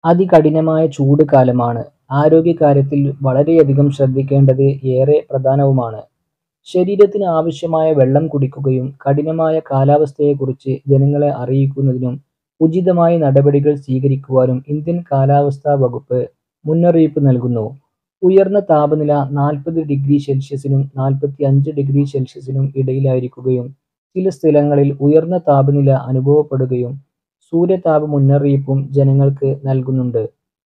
അതികഠിനമായ ചൂട് കാലമാണ്. ആരോഗ്യകാര്യത്തിൽ വളരെയധികം ശ്രദ്ധിക്കേണ്ടത് ഏറെ പ്രധാനവുമാണ്. ശരീരത്തിന് ആവശ്യമായ വെള്ളം കുടിക്കുകയും കഠിനമായ കാലാവസ്ഥയെക്കുറിച്ച് ജനങ്ങളെ അറിയിക്കുന്നതിനും ഉചിതമായ നടപടികൾ സ്വീകരിക്കുവാനും ഇന്ത്യൻ കാലാവസ്ഥാ വകുപ്പ് മുന്നറിയിപ്പ് നൽകുന്നു. ഉയർന്ന താപനില നാൽപ്പത് ഡിഗ്രി സെൽഷ്യസിനും നാൽപ്പത്തിയഞ്ച് ഡിഗ്രി സെൽഷ്യസിനും ഇടയിലായിരിക്കുകയും ചില സ്ഥലങ്ങളിൽ ഉയർന്ന താപനില അനുഭവപ്പെടുകയും സൂര്യതാപ മുന്നറിയിപ്പും ജനങ്ങൾക്ക് നൽകുന്നുണ്ട്.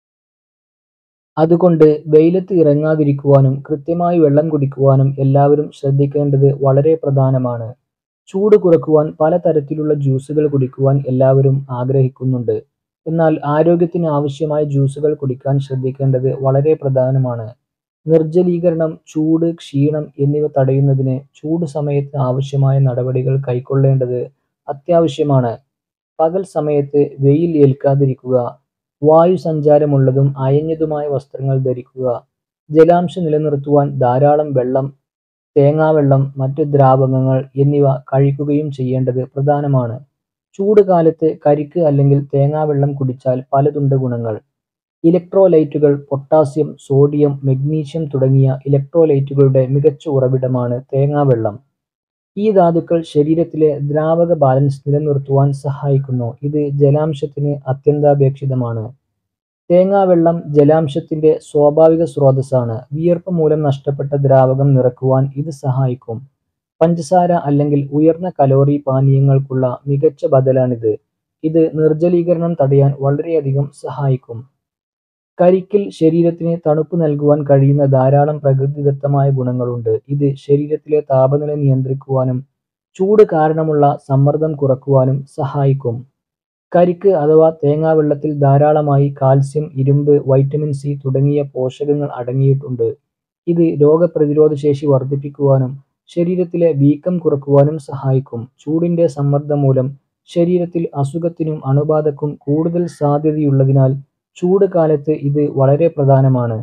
അതുകൊണ്ട് വെയിലത്ത് ഇറങ്ങാതിരിക്കുവാനും കൃത്യമായി വെള്ളം കുടിക്കുവാനും എല്ലാവരും ശ്രദ്ധിക്കേണ്ടത് വളരെ പ്രധാനമാണ്. ചൂട് കുറയ്ക്കുവാൻ പലതരത്തിലുള്ള ജ്യൂസുകൾ കുടിക്കുവാൻ എല്ലാവരും ആഗ്രഹിക്കുന്നുണ്ട്. എന്നാൽ ആരോഗ്യത്തിന് ആവശ്യമായ ജ്യൂസുകൾ കുടിക്കാൻ ശ്രദ്ധിക്കേണ്ടത് വളരെ പ്രധാനമാണ്. നിർജ്ജലീകരണം, ചൂട്, ക്ഷീണം എന്നിവ തടയുന്നതിന് ചൂട് സമയത്ത് ആവശ്യമായ നടപടികൾ കൈക്കൊള്ളേണ്ടത് അത്യാവശ്യമാണ്. പകൽ സമയത്ത് വെയിൽ ഏൽക്കാതിരിക്കുക, വായുസഞ്ചാരമുള്ളതും അയഞ്ഞതുമായ വസ്ത്രങ്ങൾ ധരിക്കുക, ജലാംശം നിലനിർത്തുവാൻ ധാരാളം വെള്ളം, തേങ്ങാവെള്ളം, മറ്റ് ദ്രാവകങ്ങൾ എന്നിവ കഴിക്കുകയും ചെയ്യേണ്ടത് പ്രധാനമാണ്. ചൂട് കാലത്ത് കരിക്ക് അല്ലെങ്കിൽ തേങ്ങാവെള്ളം കുടിച്ചാൽ പലതുണ്ട് ഗുണങ്ങൾ. ഇലക്ട്രോലൈറ്റുകൾ പൊട്ടാസ്യം, സോഡിയം, മഗ്നീഷ്യം തുടങ്ങിയ ഇലക്ട്രോലൈറ്റുകളുടെ മികച്ച ഉറവിടമാണ് തേങ്ങാവെള്ളം. ഈ ധാതുക്കൾ ശരീരത്തിലെ ദ്രാവക ബാലൻസ് നിലനിർത്തുവാൻ സഹായിക്കുന്നു. ഇത് ജലാംശത്തിന് അത്യന്താപേക്ഷിതമാണ്. തേങ്ങാവെള്ളം ജലാംശത്തിന്റെ സ്വാഭാവിക സ്രോതസ്സാണ്. വിയർപ്പ് മൂലം നഷ്ടപ്പെട്ട ദ്രാവകം നിറയ്ക്കുവാൻ ഇത് സഹായിക്കും. പഞ്ചസാര അല്ലെങ്കിൽ ഉയർന്ന കലോറി പാനീയങ്ങൾക്കുള്ള മികച്ച ബദലാണിത്. ഇത് നിർജ്ജലീകരണം തടയാൻ വളരെയധികം സഹായിക്കും. കരിക്കിൽ ശരീരത്തിന് തണുപ്പ് നൽകുവാൻ കഴിയുന്ന ധാരാളം പ്രകൃതിദത്തമായ ഗുണങ്ങളുണ്ട്. ഇത് ശരീരത്തിലെ താപനില നിയന്ത്രിക്കുവാനും ചൂട് കാരണമുള്ള സമ്മർദ്ദം കുറയ്ക്കുവാനും സഹായിക്കും. കരിക്ക് അഥവാ തേങ്ങാവെള്ളത്തിൽ ധാരാളമായി കാൽസ്യം, ഇരുമ്പ്, വൈറ്റമിൻ സി തുടങ്ങിയ പോഷകങ്ങൾ അടങ്ങിയിട്ടുണ്ട്. ഇത് രോഗപ്രതിരോധശേഷി വർദ്ധിപ്പിക്കുവാനും ശരീരത്തിലെ വീക്കം കുറയ്ക്കുവാനും സഹായിക്കും. ചൂടിന്റെ സമ്മർദ്ദം മൂലം ശരീരത്തിൽ അസുഖത്തിനും അണുബാധയ്ക്കും കൂടുതൽ സാധ്യതയുള്ളതിനാൽ ചൂട് കാലത്ത് ഇത് വളരെ പ്രധാനമാണ്.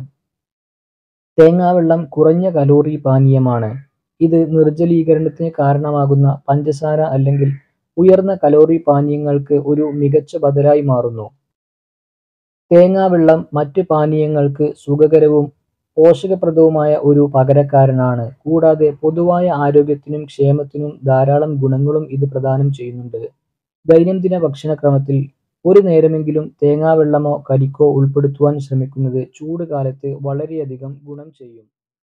തേങ്ങാവെള്ളം കുറഞ്ഞ കലോറി പാനീയമാണ്. ഇത് നിർജ്ജലീകരണത്തിന് കാരണമാകുന്ന പഞ്ചസാര അല്ലെങ്കിൽ ഉയർന്ന കലോറി പാനീയങ്ങൾക്ക് ഒരു മികച്ച ബദലായി മാറുന്നു. തേങ്ങാവെള്ളം മറ്റ് പാനീയങ്ങൾക്ക് സുഖകരവും പോഷകപ്രദവുമായ ഒരു പകരക്കാരനാണ്. കൂടാതെ പൊതുവായ ആരോഗ്യത്തിനും ക്ഷേമത്തിനും ധാരാളം ഗുണങ്ങളും ഇത് പ്രദാനം ചെയ്യുന്നുണ്ട്. ദൈനംദിന ഭക്ഷണക്രമത്തിൽ ഒരു നേരമെങ്കിലും തേങ്ങാവെള്ളമോ കരിക്കോ ഉൾപ്പെടുത്തുവാൻ ശ്രമിക്കുന്നത് ചൂട് കാലത്ത് വളരെയധികം ഗുണം ചെയ്യും.